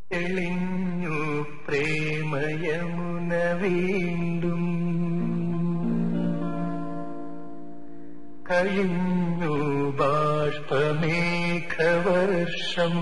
തെളിഞ്ഞു പ്രേമയമുന വീണ്ടും കഴിഞ്ഞു ബാഷ്പമേഘവർഷം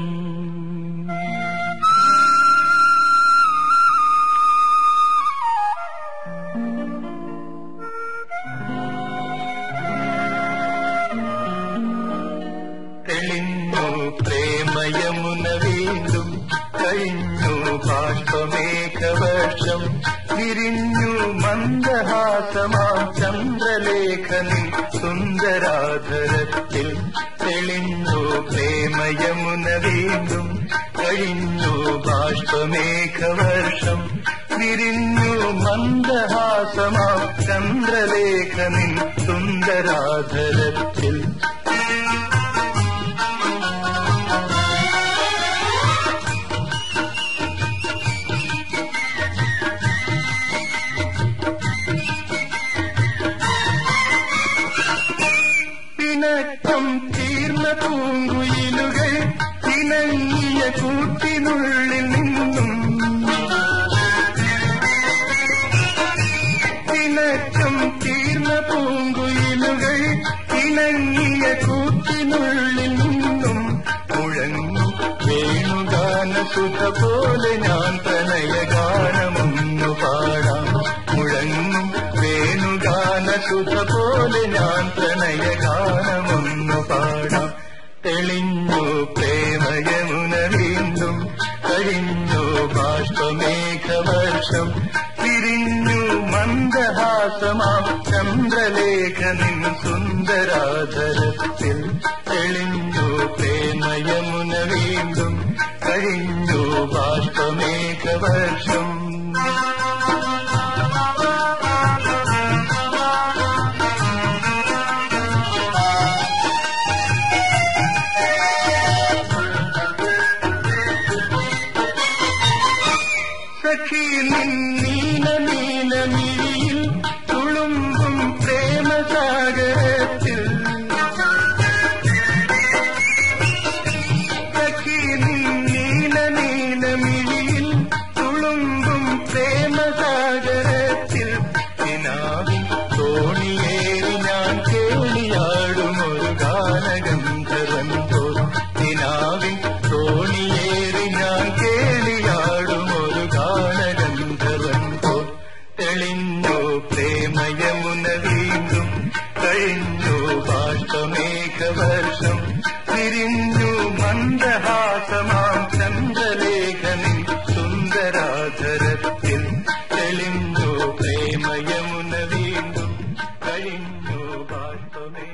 തെളിഞ്ഞു പ്രേമയമുന വീണ്ടും കഴിഞ്ഞു ബാഷ്പമേഘവർഷം വിരിഞ്ഞു മന്ദഹാസമാം ചന്ദ്രലേഖനിൽ സുന്ദരാധരത്തിൽ തെളിഞ്ഞു പ്രേമയമുന വീണ്ടും കഴിഞ്ഞു ബാഷ്പമേഘവർഷം വിരിഞ്ഞു മന്ദഹാസമാം ചന്ദ്രലേഖനിൽ സുന്ദരാധരത്തിൽ പിണക്കം തീർന്ന പൂങ്കുയിലുകൾ ഇണങ്ങിയ കൂട്ടിനുള്ളിൽ നിന്നും പിണക്കം തീർന്ന പൂങ്കുയിലുകൾ ഇണങ്ങിയ കൂട്ടിനുള്ളിൽ നിന്നും മുഴങ്ങി വേണുഗാന സുഖ പോലെ ഞാൻ പ്രണയഗാനമൊന്നു പാടാം മുഴങ്ങും വേണുഗാന സുഖ പോലെ ഞാൻ പ്രണയഗാനമൊന്നു പാടാം തെളിഞ്ഞു പ്രേമയമുന വീണ്ടും കഴിഞ്ഞു ബാഷ്പമേഘവർഷം തിരിഞ്ഞു മന്ദഹാസമാം ചന്ദ്രലേഖനിൻ സുന്ദരാധരത്തിൽ തെളിഞ്ഞു പ്രേമയമുന വീണ്ടും കഴിഞ്ഞു ബാഷ്പമേഘവർഷം സഖി നീല നീല മിഴിയിൽ തുളുമ്പും പ്രേമസാഗരത്തിൽ സഖി നീല നീല മിഴിയിൽ തുളുമ്പും പ്രേമസാഗരത്തിൽ ദിനാവിൻ തോണിയേറി ഞാൻ കേളിയാടും ഒരു ഗാനഗന്ധർവൻ പോൽ ദിനാവിൻ തോണിയേറി ഞാൻ കേളിയാടും ഒരു ഗാനഗന്ധർവൻ പോൽ തെളിഞ്ഞു പ്രേമയമുന വീണ്ടും കഴിഞ്ഞു ബാഷ്പമേഘവർഷം വിരിഞ്ഞു മന്ദഹാസമാം ചന്ദ്രലേഖനിൽ സുന്ദരാധരത്തിൽ തെളിഞ്ഞു പ്രേമയമുന വീണ്ടും കഴിഞ്ഞു ബാഷ്പമേ